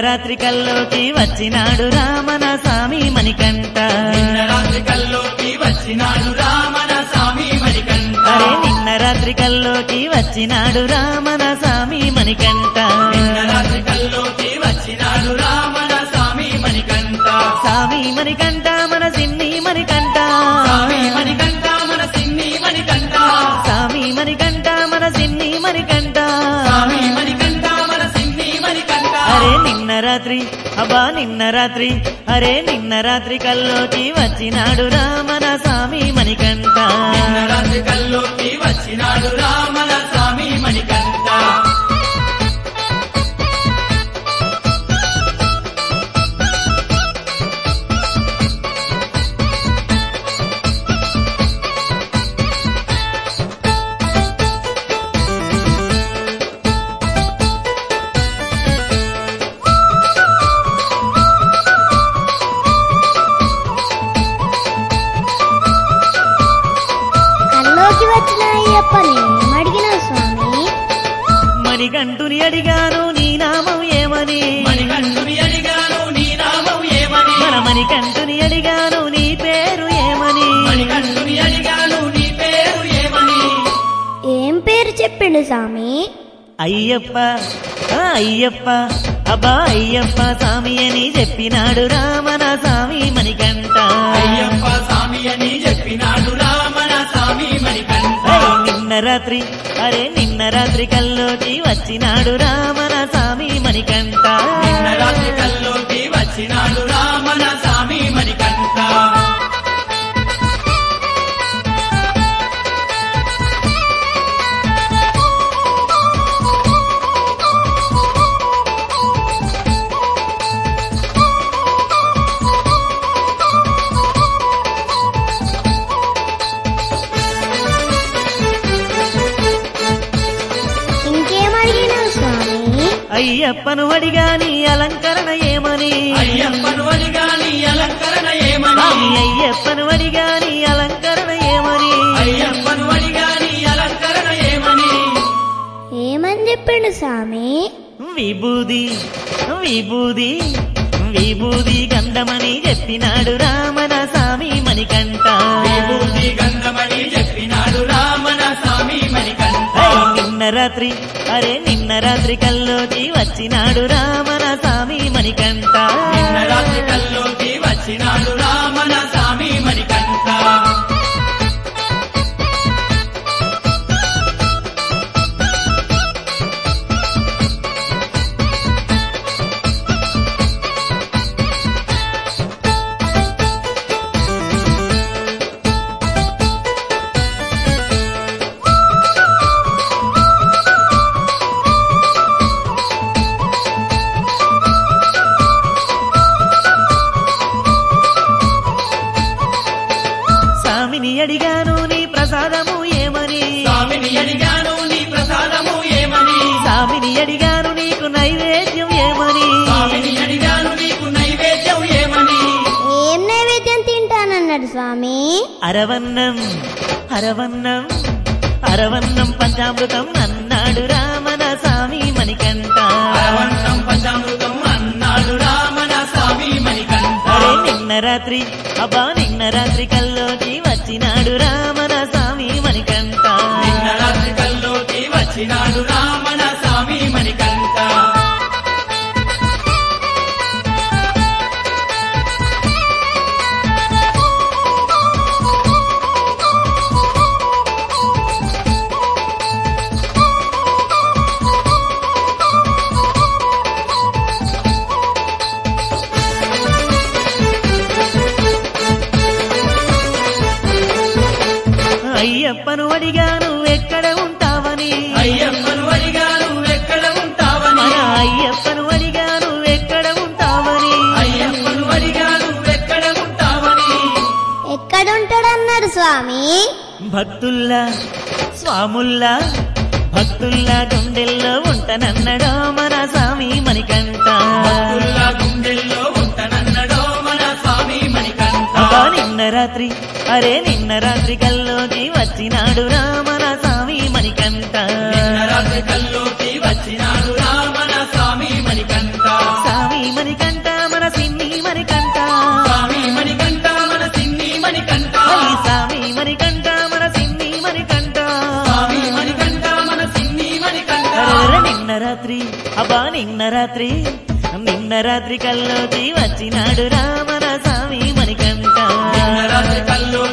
రాత్రి కల్లోకి వచ్చినాడు రామన స్వామి మణికంఠ నిన్న రాత్రి కల్లోకి వచ్చినాడు రామన స్వామి మణికంఠ అరే నిన్న రాత్రి కల్లోకి వచ్చినాడు రామన స్వామి మణికంఠ నిన్న రాత్రి కల్లోకి వచ్చినాడు రామన స్వామి మణికంఠ స్వామి మణికంఠ మన సిన్ని మణికంఠ స్వామి మణికంఠ మన సిన్ని మణికంఠ స్వామి మణికంఠ మన సిన్ని మణికంఠ స్వామి మణికంఠ మన సిన్ని మణికంఠ అరే నిన్న రాత్రి అబ్బా నిన్న రాత్రి అరే నిన్న రాత్రి కల్లోకి వచ్చినాడు రామన స్వామి మణికంఠ నిన్న రాత్రి కల్లోకి వచ్చినాడు రామన స్వామి మణికంఠ కల్లోకి వచ్చిన అయ్యప్పని ఏమడిగిన స్వామి మణికంఠుని అడిగాను నీ నామం ఏమని మణికంఠుని అడిగాను నీ నామం ఏమని మన మణికంఠుని అడిగాను నీ పేరు ఏమని మణికంఠుని అడిగాను నీ పేరు ఏమని ఏం పేరు చెప్పిండు స్వామి అయ్యప్ప ఆ అయ్యప్ప అబ్బా అయ్యప్ప స్వామి అని చెప్పినాడు రామన స్వామి మణికంఠ అయ్యప్ప స్వామి అని చెప్పినాడు రామన స్వామి మణికంఠ ఏయ్, నిన్న రాత్రి అరే నిన్న రాత్రి కల్లోకి వచ్చినాడు రామన స్వామి మణికంఠ నిన్న రాత్రి కల్లోకి వచ్చినాడు రామన స్వామి మణికంఠ ఇంకేమడిగిన స్వామి అయ్యప్పను అడిగాని అలంకరణ ఏమని అయ్యప్పను అడిగాని అలంకరణ ఏమని స్వామి అయ్యప్పను అడిగాని అలంకరణ ఏమని అయ్యప్పను అడిగాని అలంకరణ ఏమని ఏమని చెప్పిండు స్వామి విభూది విభూది విభూది గంధమని చెప్పినాడు రామన స్వామి మణికంఠ విభూతి గంధమని చెప్పినాడు రామన స్వామి మణికంఠ ఏయ్, నిన్న రాత్రి అరే నిన్న రాత్రి కల్లోకి వచ్చినాడు రామన స్వామి మణికంఠ నిన్న రాత్రి కల్లోకి వచ్చినాడు రామన స్వామి మణికంఠ స్వామిని అడిగాను నీ ప్రసాదము ఏమని స్వామిని అడిగాను నీ ప్రసాదము ఏమని స్వామిని అడిగాను నీకు నైవేద్యం ఏమని స్వామిని అడిగాను నీకు నైవేద్యం ఏమని ఏం నైవేద్యం తింటానన్నాడు స్వామి అరవన్నం అరవన్నం అరవన్నం పంచామృతం అన్నాడు రామన స్వామి మణికంఠ పరవన్నం పంచామృతం అన్నాడు రామన స్వామి మణికంఠ అరే నిన్న రాత్రి అబ్బా నిన్న రాత్రి కల్లోకి వచ్చినాడు రామన స్వామి మణికంఠ నిన్న రాత్రి కల్లోకి వచ్చినాడు రామన స్వామి మణికంఠ అయ్యప్పను అడిగాను ఎక్కడ ఉంటావని అయ్యప్పను అడిగాను ఎక్కడ ఉంటావని మన అయ్యప్పను అడిగాను ఎక్కడ ఉంటావని అయ్యప్పను అడిగాను ఎక్కడ ఉంటావని ఎక్కడుంటాడన్నాడు స్వామి భక్తుల్లా స్వాముల్లా భక్తుల్లా గుండెల్లో ఉంటానన్నడో మన స్వామి మణికంఠ భక్తుల్లా గుండెల్లో ఉంటానన్నడో మన స్వామి మణికంఠ అబ్బా నిన్న రాత్రి అరే నిన్న రాత్రి కల్లోకి వచ్చినాడు రామన స్వామి మణికంఠ నిన్న రాత్రి కల్లోకి వచ్చినాడు రామన స్వామి మణికంఠ స్వామి రాత్రి నిన్న రాత్రి కల్లోకి వచ్చినాడు రామన స్వామి మణికంఠ నిన్న రాత్రి కల్లో